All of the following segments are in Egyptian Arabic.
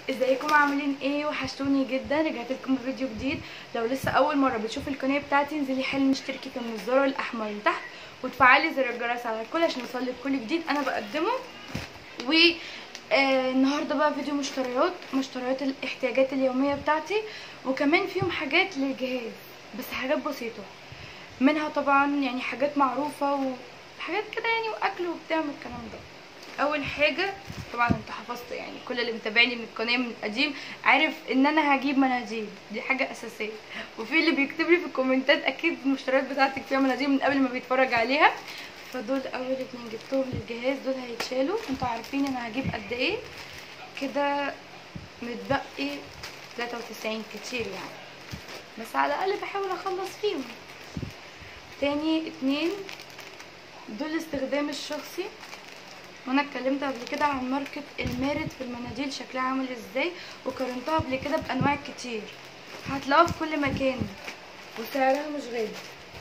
ازيكم عاملين ايه وحشتوني جدا رجعت لكم بفيديو جديد لو لسه اول مره بتشوف القناه بتاعتي انزلي حل اشتركي في الزر الاحمر اللي تحت وتفعلي زر الجرس على الكل عشان يوصلك كل جديد انا بقدمه و آه النهارده بقى فيديو مشتريات مشتريات الاحتياجات اليوميه بتاعتي وكمان فيهم حاجات للجهاز بس حاجات بسيطه منها طبعا يعني حاجات معروفه وحاجات كده يعني واكل وبتاع من الكلام ده اول حاجه طبعا انت حفظت يعني كل اللي متابعني من القناه من القديم عارف ان انا هجيب مناديل دي حاجه اساسيه وفي اللي بيكتب لي في الكومنتات اكيد المشتريات بتاعتك فيها مناديل من قبل ما بيتفرج عليها فدول اول اتنين جبتهم للجهاز دول هيتشالوا انتوا عارفين انا هجيب قد ايه كده متبقي 93 كتير يعني بس على الاقل بحاول اخلص فيهم تاني اتنين دول استخدام الشخصي وانا اتكلمت قبل كده عن ماركة المارد في المناديل شكلها عامل ازاي وقارنتها قبل كده بانواع كتير هتلاقوها في كل مكان وسعرها مش غالي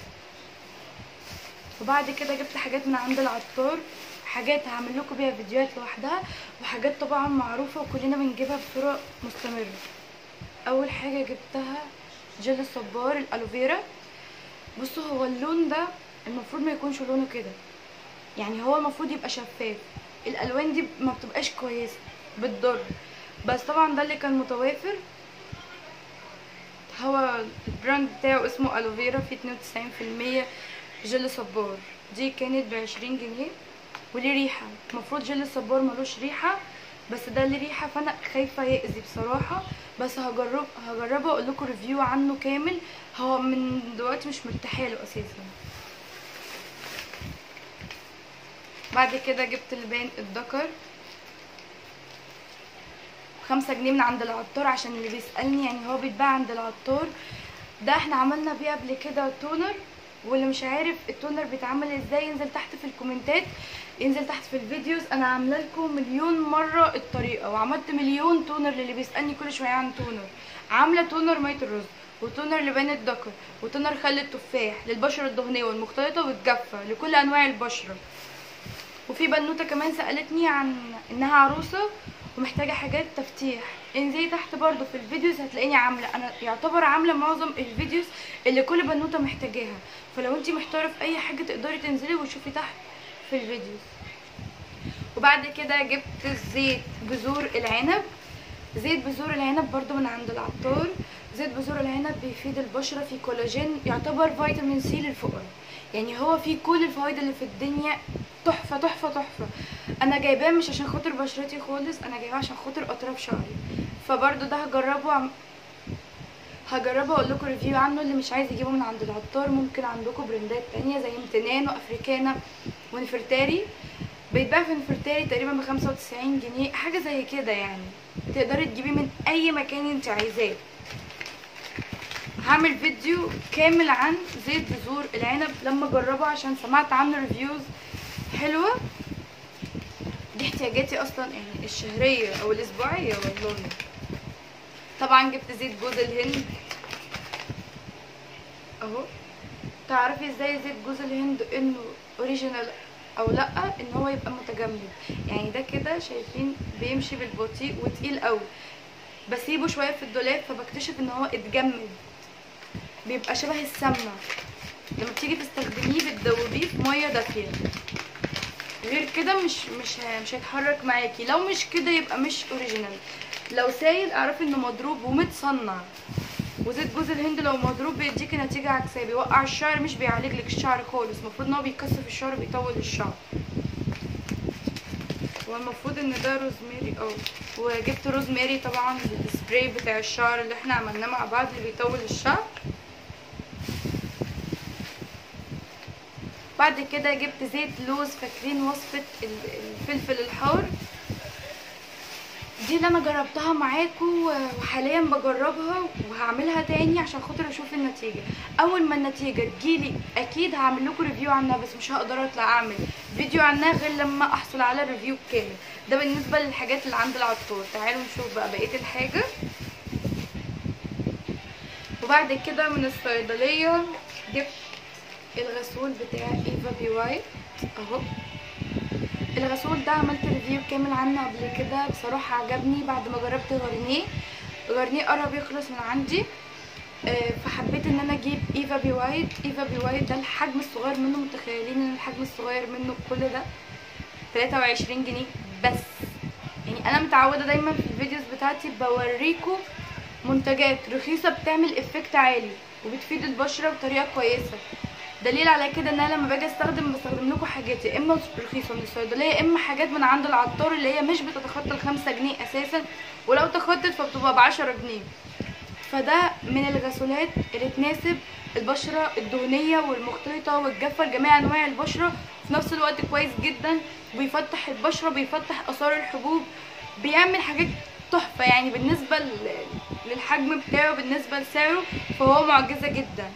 وبعد كده جبت حاجات من عند العطار حاجات هعمل لكم بيها فيديوهات لوحدها وحاجات طبعا معروفة وكلنا بنجيبها بطرق مستمرة اول حاجة جبتها جل الصبار الالوفيرا بصوا هو اللون ده المفروض ما يكونش لونه كده يعني هو المفروض يبقى شفاف الالوان دي ما بتبقاش كويسه بتضر بس طبعا ده اللي كان متوافر هو البراند بتاعه اسمه الوفيرا فيه 92% جل صبار دي كانت بعشرين جنيه وليه ريحه المفروض جل صبار ملوش ريحه بس ده ليه ريحه فانا خايفه يأذي بصراحه بس هجرب هجربه اقول لكم ريفيو عنه كامل هو من دلوقتي مش مرتاحه له اساسا بعد كده جبت لبان الدكر خمسة جنيه من عند العطار عشان اللي بيسألني يعني هو بيتباع عند العطار ده احنا عملنا بيه قبل كده تونر واللي مش عارف التونر بيتعمل ازاي ينزل تحت في الكومنتات ينزل تحت في الفيديوز انا عامله لكم مليون مره الطريقه وعملت مليون تونر للي بيسالني كل شويه عن تونر عامله تونر ميه الرز وتونر لبان الدكر وتونر خل التفاح للبشره الدهنيه والمختلطه والجافه لكل انواع البشره وفي بنوته كمان سالتني عن انها عروسه ومحتاجه حاجات تفتيح انزلي تحت برضو في الفيديوز هتلاقيني عامله انا يعتبر عامله معظم الفيديوز اللي كل بنوته محتاجاها فلو انتي محتاره في اي حاجه تقدري تنزلي وتشوفي تحت في الفيديوز وبعد كده جبت زيت بذور العنب زيت بذور العنب برضو من عند العطار زيت بذور العنب بيفيد البشره في كولاجين يعتبر فيتامين سي للفقراء يعني هو فيه كل الفوائد اللي في الدنيا تحفه تحفه تحفه انا جايباه مش عشان خاطر بشرتي خالص انا جايباه عشان خاطر اطراف شعري فبرضو ده هجربه عم... هجربه اقول لكم ريفيو عنه اللي مش عايز يجيبه من عند العطار ممكن عندكم براندات تانية زي امتنان وافريكانا ونفرتاري بيتباع في نفرتاري تقريبا ب 95 جنيه حاجه زي كده يعني تقدري تجيبيه من اي مكان انت عايزاه هعمل فيديو كامل عن زيت بذور العنب لما اجربه عشان سمعت عنه ريفيوز حلوه دي احتياجاتي اصلا يعني الشهريه او الاسبوعيه والله طبعا جبت زيت جوز الهند اهو تعرفي ازاي زيت جوز الهند انه اوريجينال او لا ان هو يبقى متجمد يعني ده كده شايفين بيمشي بالبطيء وتقيل قوي بسيبه شويه في الدولاب فبكتشف ان هو اتجمد بيبقى شبه السمنه لما تيجي تستخدميه بتدوبيه في ميه دافيه غير كده مش مش مش هيتحرك معاكي لو مش كده يبقى مش اوريجينال لو سايل اعرفي انه مضروب ومتصنع وزيت جوز الهند لو مضروب بيديكي نتيجه عكسيه بيوقع الشعر مش بيعالج لك الشعر خالص المفروض ان هو بيكثف الشعر بيطول الشعر والمفروض ان ده روزماري اه وجبت روزماري طبعا السبراي بتاع الشعر اللي احنا عملناه مع بعض اللي بيطول الشعر بعد كده جبت زيت لوز فاكرين وصفة الفلفل الحار دي اللي انا جربتها معاكم وحاليا بجربها وهعملها تاني عشان خاطر اشوف النتيجة اول ما النتيجة تجيلي اكيد هعمل لكم ريفيو عنها بس مش هقدر اطلع اعمل فيديو عنها غير لما احصل على ريفيو كامل ده بالنسبة للحاجات اللي عند العطار تعالوا نشوف بقى بقية الحاجة وبعد كده من الصيدلية جبت الغسول بتاع ايفا بي وايت اهو الغسول ده عملت ريفيو كامل عنه قبل كده بصراحه عجبني بعد ما جربت غارنيه غارنيه قرب يخلص من عندي آه، فحبيت ان انا اجيب ايفا بي وايت ايفا بي وايت ده الحجم الصغير منه متخيلين ان الحجم الصغير منه كل ده 23 جنيه بس يعني انا متعوده دايما في الفيديوز بتاعتي بوريكم منتجات رخيصه بتعمل افكت عالي وبتفيد البشره بطريقه كويسه دليل على كده ان انا لما باجي استخدم بستخدم لكم حاجات يا اما رخيصه من الصيدليه يا اما حاجات من عند العطار اللي هي مش بتتخطى الخمسة جنيه اساسا ولو تخطت فبتبقى بعشرة جنيه فده من الغسولات اللي تناسب البشرة الدهنية والمختلطة والجافة لجميع أنواع البشرة في نفس الوقت كويس جدا بيفتح البشرة بيفتح آثار الحبوب بيعمل حاجات تحفة يعني بالنسبة لل- للحجم بتاعه بالنسبة لسعره فهو معجزة جدا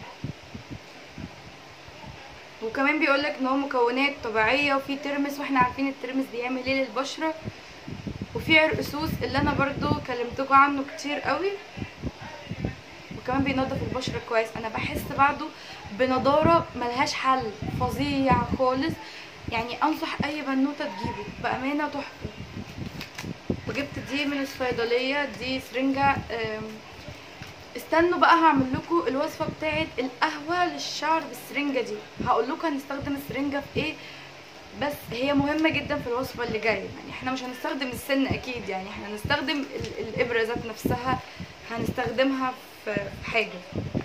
وكمان بيقولك ان هو مكونات طبيعية وفي ترمس واحنا عارفين الترمس بيعمل ايه للبشرة وفي عرقسوس اللي انا برضو كلمتكم عنه كتير قوي وكمان بينضف البشرة كويس انا بحس بعده بنضارة ملهاش حل فظيع خالص يعني انصح اي بنوتة تجيبه بامانة تحفة وجبت دي من الصيدلية دي سرنجة أم، استنوا بقى هعمل لكم الوصفة بتاعت القهوة للشعر بالسرنجة دي هقول لكم هنستخدم السرنجة في ايه بس هي مهمة جدا في الوصفة اللي جاية يعني احنا مش هنستخدم السن اكيد يعني احنا هنستخدم ال- الابرة ذات نفسها هنستخدمها في في حاجة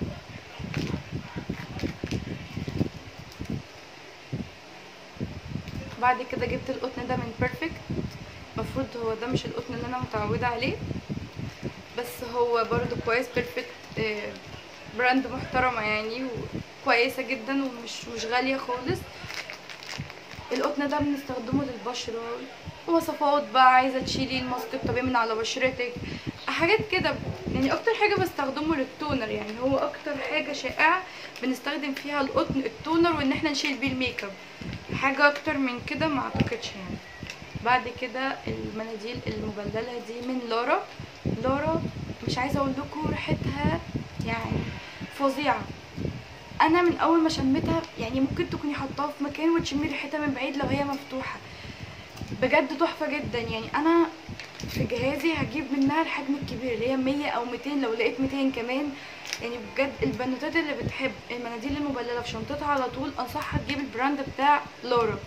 بعد كده جبت القطن ده من بيرفكت المفروض هو ده مش القطن اللي انا متعودة عليه بس هو برضو كويس بيرفكت آه، براند محترمة يعني وكويسة جدا ومش مش غالية خالص القطن ده بنستخدمه للبشرة وصفات بقى عايزة تشيلي الماسك الطبيعي من على بشرتك حاجات كده يعني اكتر حاجة بستخدمه للتونر يعني هو اكتر حاجة شائعة بنستخدم فيها القطن التونر وان احنا نشيل بيه الميك اب حاجة اكتر من كده ما اعتقدش يعني بعد كده المناديل المبللة دي من لارا لارا مش عايزة اقول لكم ريحتها يعني فظيعة انا من اول ما شميتها يعني ممكن تكوني حطاها في مكان وتشمي ريحتها من بعيد لو هي مفتوحة بجد تحفة جدا يعني انا في جهازي هجيب منها الحجم الكبير اللي هي 100 او 200 لو لقيت 200 كمان يعني بجد البنوتات اللي بتحب المناديل المبلله في شنطتها على طول انصحها تجيب البراند بتاع لورا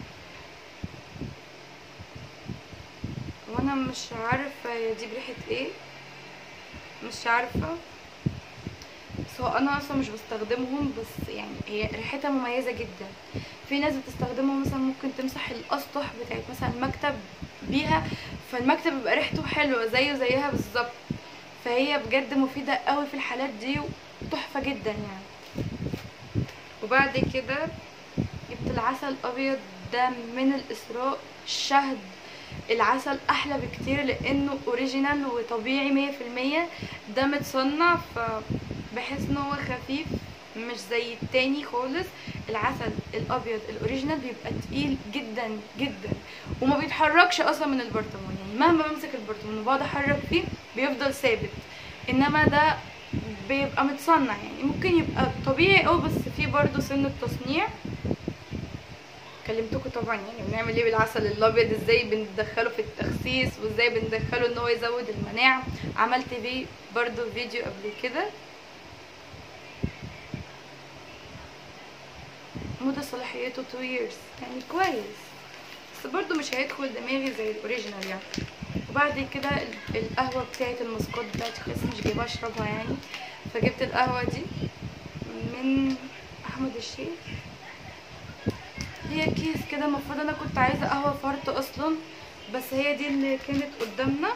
وانا مش عارفه هي دي بريحه ايه مش عارفه بس هو انا اصلا مش بستخدمهم بس يعني هي ريحتها مميزه جدا في ناس بتستخدمها مثلا ممكن تمسح الاسطح بتاعت مثلا المكتب بيها فالمكتب بيبقى ريحته حلوه زيه زيها بالظبط فهي بجد مفيده قوي في الحالات دي وتحفه جدا يعني وبعد كده جبت العسل الابيض ده من الاسراء شهد العسل احلى بكتير لانه اوريجينال وطبيعي مية في المية ده متصنع فبحس ان هو خفيف مش زي التاني خالص العسل الابيض الاوريجينال بيبقى تقيل جدا جدا وما بيتحركش اصلا من البرطمان يعني مهما بمسك البرطمان وبقعد احرك فيه بيفضل ثابت انما ده بيبقى متصنع يعني ممكن يبقى طبيعي اه بس فيه برضه سن التصنيع كلمتكم طبعا يعني بنعمل ايه بالعسل الابيض ازاي بندخله في التخسيس وازاي بندخله ان هو يزود المناعه عملت بيه برضو فيديو قبل كده مدة صلاحيته 2 years يعني كويس بس برضو مش هيدخل دماغي زي الاوريجينال يعني وبعد كده ال- القهوة بتاعت الماسكات بتاعتي خلاص مش جايبة اشربها يعني فجبت القهوة دي من احمد الشيخ هي كيس كده المفروض انا كنت عايزة قهوة فرط اصلا بس هي دي اللي كانت قدامنا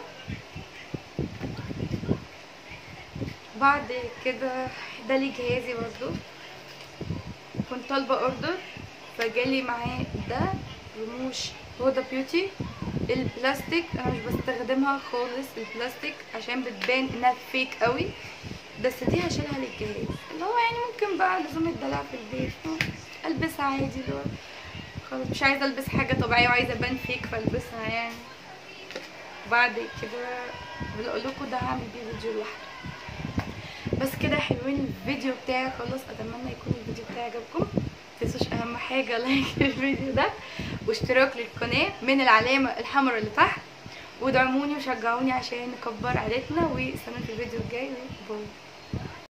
بعد كده ده لي جهازي برضو كنت طالبة اوردر فجالي معاه ده رموش هدى بيوتي البلاستيك انا مش بستخدمها خالص البلاستيك عشان بتبان انها فيك قوي بس دي هشيلها للجهاز اللي هو يعني ممكن بقى لزوم الدلع في البيت آه، البسها عادي اللي هو خلاص مش عايزه البس حاجه طبيعيه وعايزه ابان فيك فالبسها يعني بعد كده بقول لكم ده هعمل بيه فيديو لوحده بس كده يا حلوين الفيديو بتاعي خلاص اتمنى يكون الفيديو بتاعي عجبكم متنسوش اهم حاجه لايك الفيديو ده واشتراك للقناه من العلامه الحمراء اللي تحت ودعموني وشجعوني عشان نكبر عائلتنا واستنوا في الفيديو الجاي باي